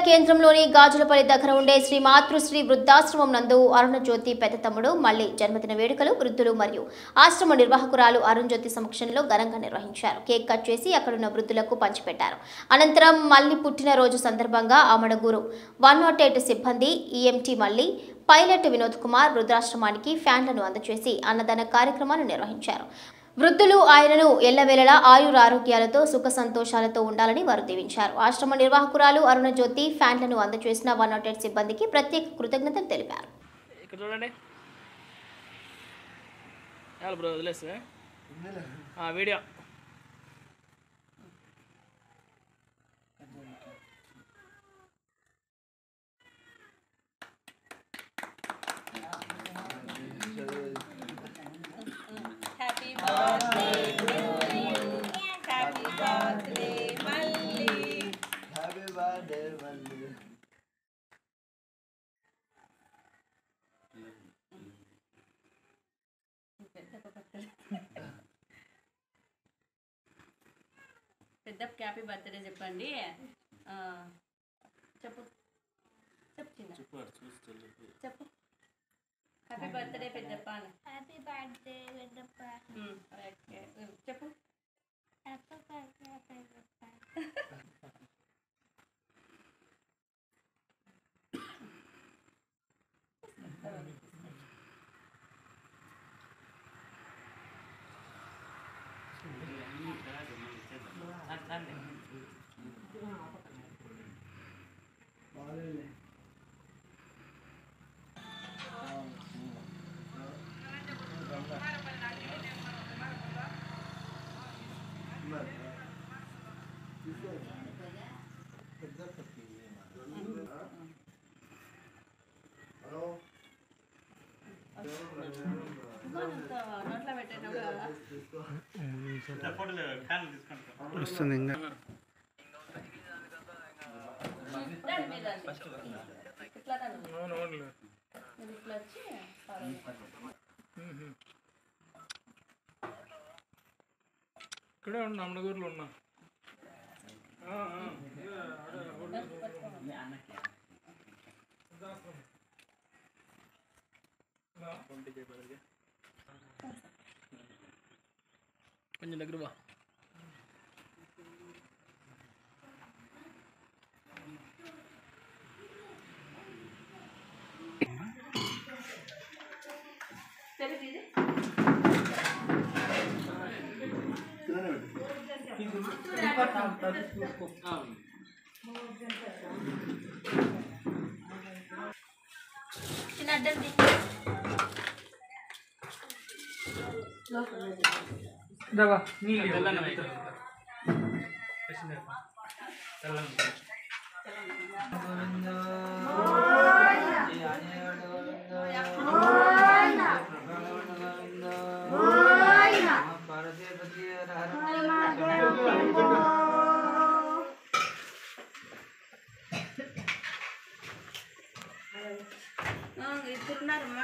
కేంద్రంలోని గాజులపల్లి దగ్గర ఉండే శ్రీ మాతృశ్రీ వృద్ధాశ్రమం నందు అరుణ జ్యోతి పెద్ద తమ్ముడు మళ్ళీ జన్మదిన వేడుకలు వృద్ధులు మరియు ఆశ్రమ నిర్వాహకురాలు అరుణ్ జ్యోతి సమక్షంలో ఘనంగా నిర్వహించారు కేక్ కట్ చేసి అక్కడున్న వృద్ధులకు పంచిపెట్టారు అనంతరం మళ్ళీ పుట్టినరోజు సందర్భంగా ఆమడగూరు వన్ నాట్ ఎయిట్ సిబ్బంది ఈఎంటీ మళ్ళీ పైలట్ వినోద్ కుమార్ వృద్ధాశ్రమానికి ఫ్యాన్లను అందజేసి అన్నదాన కార్యక్రమాలు నిర్వహించారు వృద్ధులు ఆయనను ఎల్లవేళలా ఆయురారోగ్యాలతో సుఖ సంతోషాలతో ఉండాలని వారు దీవించారు ఆశ్రమ నిర్వాహకురాలు అరుణ జ్యోతి ఫ్యాన్లను అందజేసిన వన్ నాట్ ఎయిట్ సిబ్బందికి ప్రత్యేక కృతజ్ఞతలు తెలిపారు ఇక్కడ చూడండి చాలు బ్రో వదిలేస్తే ఆ, video Happy birthday to you. Happy birthday, Malli. Happy birthday, Malli. పెద్ద హ్యాపీ బర్త్డే చెప్పండి ఆ, చెప్పు చెప్పు చిన్న చెప్పు హ్యాపీ బర్త్డే పెద్దప్ప అని happy birthday Venkappa um, okay. Um, చెప్పు హ్యాపీ బర్త్డే వెంకప్ప ఇంకొంత నోట్లో పెట్టాను కదా వస్తుంది ఇంకా రండి మీరు రండి ఇట్లా రండి మీరు ఇట్లా వచ్చి ఇక్కడే ఉన్నా అమ్మడగూరులో ఉన్నా కొంచెం దగ్గర బా చిన్న అడ్డండి తెల్లన్నం అయితే. తెల్లన్నం. ఇద్దరున్నారమ్మా